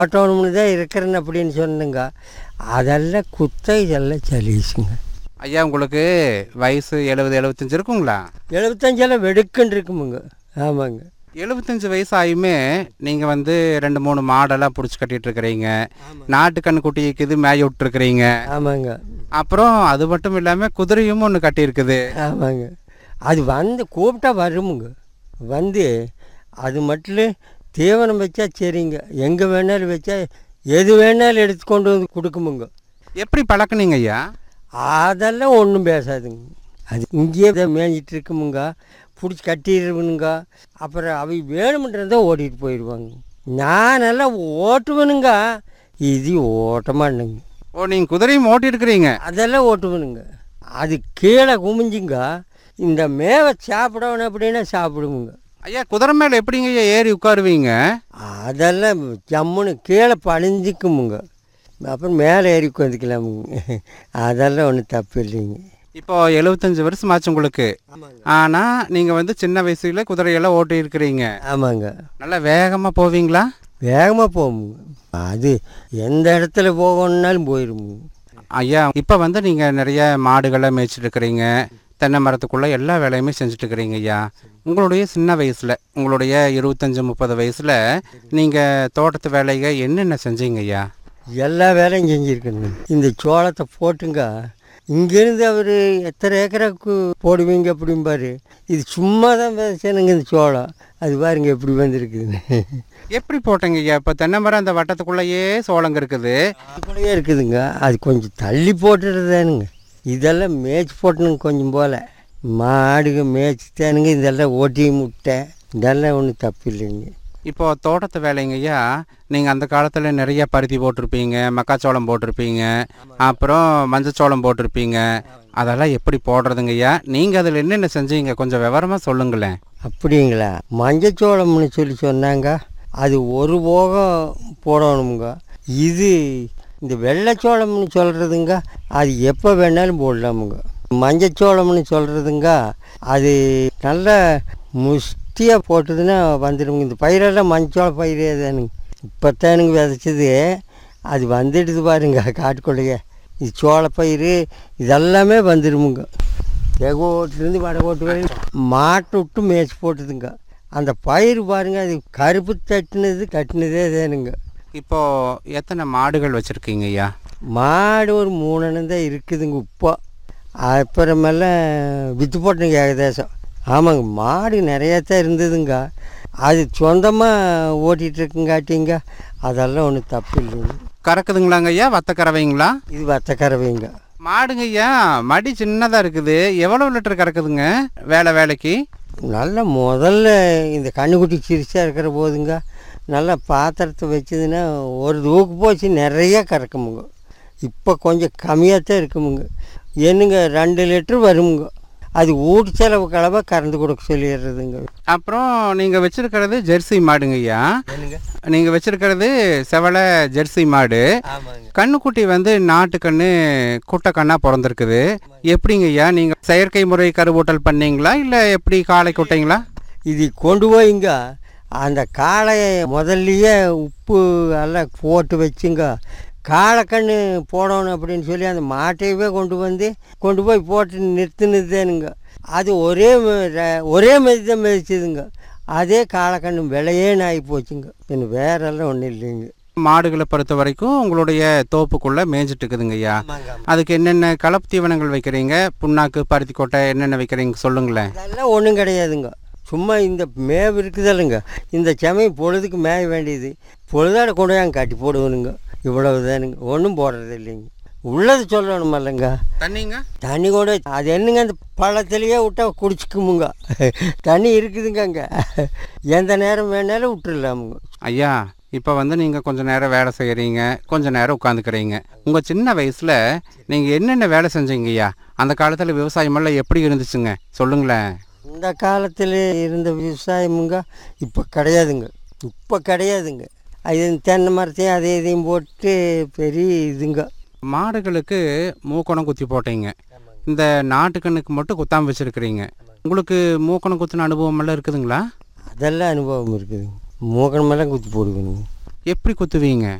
ஓட்டணும்னு தான் இருக்கிறேன்னு அப்படின்னு சொன்னங்க அதெல்லாம் குத்த இதெல்லாம் சலீஸுங்க ஐயா உங்களுக்கு வயசு எழுபது எழுபத்தஞ்சு இருக்குங்களா எழுபத்தஞ்செல்லாம் வெடுக்குன்னு இருக்குமுங்க ஆமாங்க எழுபத்தஞ்சு வயசு ஆயுமே நீங்கள் வந்து ரெண்டு மூணு மாடெல்லாம் பிடிச்சி கட்டிட்டு இருக்கிறீங்க நாட்டுக்கண்ணு குட்டி இருக்குது மேய விட்டுருக்கிறீங்க ஆமாங்க அப்புறம் அது மட்டும் இல்லாமல் குதிரையும் ஒன்று கட்டியிருக்குது ஆமாங்க அது வந்து கூப்பிட்டா வருமுங்க வந்து அது மட்டும் தீவனம் வச்சா சரிங்க எங்கே வேணாலும் வச்சா எது வேணாலும் எடுத்து கொண்டு வந்து கொடுக்குமுங்க எப்படி பழக்குனீங்க ஐயா அதெல்லாம் ஒன்றும் பேசாதுங்க அது இங்கேயே தான் மேய்ஞ்சிட்டு இருக்குமுங்க பிடிச்சி கட்டிடுவனுங்க அப்புறம் அவை வேணுமென்றதை ஓட்டிகிட்டு போயிடுவாங்க நானெல்லாம் ஓட்டுவனுங்க இது ஓட்ட மாட்டேங்க ஓ நீங்கள் குதிரையும் ஓட்டி இருக்கிறீங்க அதெல்லாம் ஓட்டுவனுங்க அது கீழே குமிஞ்சுங்க இந்த மேவை சாப்பிடணும் அப்படின்னா சாப்பிடுவோங்க ஐயா குதிரை மேலே எப்படிங்க ஐயா ஏறி உட்காருவீங்க அதெல்லாம் ஜம்முன்னு கீழே பழிஞ்சிக்குமுங்க அப்புறம் மேலே ஏறி உட்காந்துக்கலாமுங்க அதெல்லாம் ஒன்றும் தப்பு இல்லைங்க இப்போ எழுபத்தஞ்சு வருஷம் ஆச்சு உங்களுக்கு ஆனால் நீங்கள் வந்து சின்ன வயசுல குதிரையெல்லாம் ஓட்டி இருக்கிறீங்க ஆமாங்க நல்லா வேகமாக போவீங்களா வேகமாக போகுங்க அது எந்த இடத்துல போகணுன்னாலும் போயிடுமுங்க ஐயா இப்போ வந்து நீங்கள் நிறைய மாடுகளை மேய்ச்சிட்டு இருக்கிறீங்க தென்னை மரத்துக்குள்ளே எல்லா வேலையுமே செஞ்சுட்டு இருக்கிறீங்க ஐயா உங்களுடைய சின்ன வயசில் உங்களுடைய இருபத்தஞ்சி முப்பது வயசில் நீங்கள் தோட்டத்து வேலைகள் என்னென்ன செஞ்சீங்க ஐயா எல்லா வேலையும் செஞ்சுருக்கணுங்க இந்த சோளத்தை போட்டுங்க இங்கேருந்து அவர் எத்தனை ஏக்கராக்கு போடுவீங்க அப்படிம்பாரு இது சும்மா தான் விதைச்சேனுங்க இந்த சோளம் அது பாருங்க எப்படி வந்திருக்குதுன்னு எப்படி போட்டீங்க ஐயா இப்போ தென்னை மரம் அந்த வட்டத்துக்குள்ளேயே சோளங்க இருக்குது அதுக்குள்ளேயே இருக்குதுங்க அது கொஞ்சம் தள்ளி போட்டுடுறதானுங்க இதெல்லாம் மேய்ச்சி போட்டணுங்க கொஞ்சம் போல் மாடுங்க மேய்ச்சி தானுங்க இதெல்லாம் ஓட்டி முட்டை இதெல்லாம் ஒன்றும் தப்பு இல்லைங்க இப்போ தோட்டத்து வேலைங்க ஐயா நீங்கள் அந்த காலத்தில் நிறைய பருத்தி போட்டிருப்பீங்க மக்காச்சோளம் போட்டிருப்பீங்க அப்புறம் மஞ்சச்சோளம் போட்டிருப்பீங்க அதெல்லாம் எப்படி போடுறதுங்க ஐயா நீங்கள் அதில் என்னென்ன செஞ்சீங்க கொஞ்சம் விவரமாக சொல்லுங்களேன் அப்படிங்களா மஞ்சச்சோளம்னு சொல்லி சொன்னாங்க அது ஒரு போகம் போடணுங்க இது இந்த வெள்ளைச்சோளம்னு சொல்கிறதுங்க அது எப்போ வேணாலும் போடலாமுங்க மஞ்சச்சோளம்னு சொல்கிறதுங்க அது நல்ல முஷ்டியாக போட்டதுன்னா வந்துடுங்க இந்த பயிரெல்லாம் மஞ்சச்சோள பயிரே தானுங்க இப்போ தானுங்க விதைச்சது அது வந்துடுது பாருங்க காட்டுக்குள்ளேயே இது சோளப்பயிர் இதெல்லாமே வந்துடுமுங்க தெகோட்டிலேருந்து வடகோட்டு வரையும் மாட்டை விட்டு மேய்ச்சி போட்டுதுங்க அந்த பயிர் பாருங்க அது கருப்பு தட்டினது கட்டினதே தானுங்க இப்போ எத்தனை மாடுகள் வச்சுருக்கீங்க ஐயா மாடு ஒரு மூணு தான் இருக்குதுங்க இப்போ அப்புறமெல்லாம் விற்று போட்டேங்க ஏகதேசம் ஆமாங்க மாடு நிறையா தான் இருந்ததுங்க அது சொந்தமாக ஓட்டிகிட்டு இருக்குங்காட்டிங்க அதெல்லாம் ஒன்றும் தப்பு இல்லைங்க கறக்குதுங்களாங்க ஐயா வத்த கறவைங்களா இது வத்த கறவைங்க மாடுங்க ஐயா மடி சின்னதாக இருக்குது எவ்வளோ லிட்டர் கறக்குதுங்க வேலை வேலைக்கு நல்ல முதல்ல இந்த கண்ணுக்குட்டி சிரிச்சாக இருக்கிற போதுங்க நல்லா பாத்திரத்தை வச்சதுன்னா ஒரு தூக்கு போச்சு நிறைய கறக்குமுங்க இப்போ கொஞ்சம் கம்மியாக தான் இருக்குமுங்க என்னங்க ரெண்டு லிட்டர் வருமுங்க அது ஊட்டு செலவு கலவை கறந்து கொடுக்க சொல்லிடுறதுங்க அப்புறம் நீங்கள் வச்சுருக்கிறது ஜெர்சி மாடுங்க ஐயா என்னங்க நீங்கள் வச்சுருக்கிறது செவலை ஜெர்சி மாடு ஆமாங்க கண்ணுக்குட்டி வந்து நாட்டுக்கண்ணு குட்டை கண்ணாக பிறந்திருக்குது எப்படிங்க ஐயா நீங்கள் செயற்கை முறை கருவூட்டல் பண்ணீங்களா இல்லை எப்படி காளை குட்டைங்களா இது கொண்டு போய்ங்க அந்த காளையை முதல்லையே உப்பு எல்லாம் போட்டு வச்சுங்க காளைக்கண்ணு போடணும் அப்படின்னு சொல்லி அந்த மாட்டையவே கொண்டு வந்து கொண்டு போய் போட்டு நிறுத்தினதுதானுங்க அது ஒரே ம- ர- ஒரே மாதிரி தான் மிதிச்சதுங்க அதே காளைக்கண்ணு விலையேன்னு ஆகி போச்சுங்க இன்னும் வேறெல்லாம் ஒன்றும் இல்லைங்க மாடுகளை பொறுத்த வரைக்கும் உங்களுடைய தோப்புக்குள்ளே மேய்ஞ்சிட்டு இருக்குதுங்க ஐயா அதுக்கு என்னென்ன கலப்பு தீவனங்கள் வைக்கிறீங்க புண்ணாக்கு பருத்தி கொட்டை என்னென்ன வைக்கிறீங்க சொல்லுங்களேன் அதெல்லாம் ஒன்றும் கிடையாதுங்க சும்மா இந்த மேவு இருக்குதில்லைங்க இந்த சமயம் பொழுதுக்கு மேய வேண்டியது பொழுதாட கொண்டு போய் அங்கே கட்டி போடுவனுங்க இவ்வளவு தானுங்க ஒன்றும் போடுறது இல்லைங்க உள்ளது சொல்லணும் இல்லைங்க தண்ணிங்க தண்ணி கூட அது என்னங்க அந்த பள்ளத்துலேயே விட்டா குடிச்சுக்குமுங்க தண்ணி இருக்குதுங்க அங்கே எந்த நேரம் வேணாலும் விட்டுடலாமுங்க ஐயா இப்போ வந்து நீங்கள் கொஞ்சம் நேரம் வேலை செய்கிறீங்க கொஞ்சம் நேரம் உட்காந்துக்கிறீங்க உங்கள் சின்ன வயசில் நீங்கள் என்னென்ன வேலை செஞ்சீங்க ஐயா அந்த காலத்தில் விவசாயமெல்லாம் எப்படி இருந்துச்சுங்க சொல்லுங்களேன் இந்த காலத்தில் இருந்த விவசாயமுங்க இப்போ கிடையாதுங்க இப்போ கிடையாதுங்க அது தென்னை மரத்தையும் அதை இதையும் போட்டு பெரிய இதுங்க மாடுகளுக்கு மூக்கணம் குத்தி போட்டீங்க இந்த நாட்டுக்கண்ணுக்கு மட்டும் குத்தாம வச்சுருக்கிறீங்க உங்களுக்கு மூக்கணம் குத்தின அனுபவம் எல்லாம் இருக்குதுங்களா அதெல்லாம் அனுபவம் இருக்குதுங்க மூக்கணமெல்லாம் குத்தி போடுவேனுங்க எப்படி குத்துவீங்க